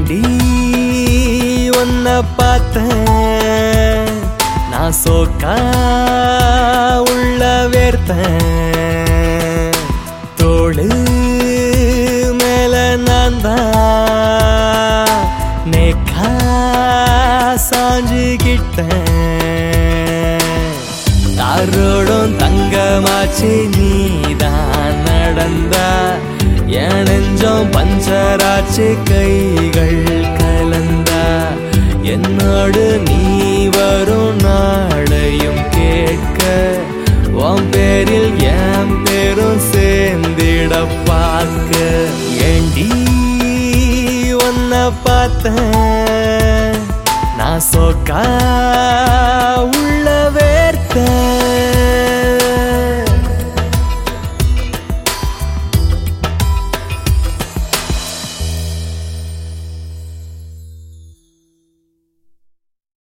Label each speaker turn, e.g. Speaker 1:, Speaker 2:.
Speaker 1: ஏண்டி உன்னை பார்த்தேன் நான் சோக்கா உள்ள வேர்த்தேன் தோளு மேல நான் தான் நேக்கா சாஞ்சுகிட்டேன் தாரோடும் தங்கமாச்சு நீதான் நடந்தா என் நெஞ்சம் பஞ்சராச்சு கைகள் கலந்தா என்னோடு நீ வரும் நாளையும் கேட்க உன் பேரில் என் பேரும் சேர்ந்திட பார்க்க ஏண்டி உன்னை பார்த்தேன் நான் சோக்கா உள்ள வேர்த்தேன்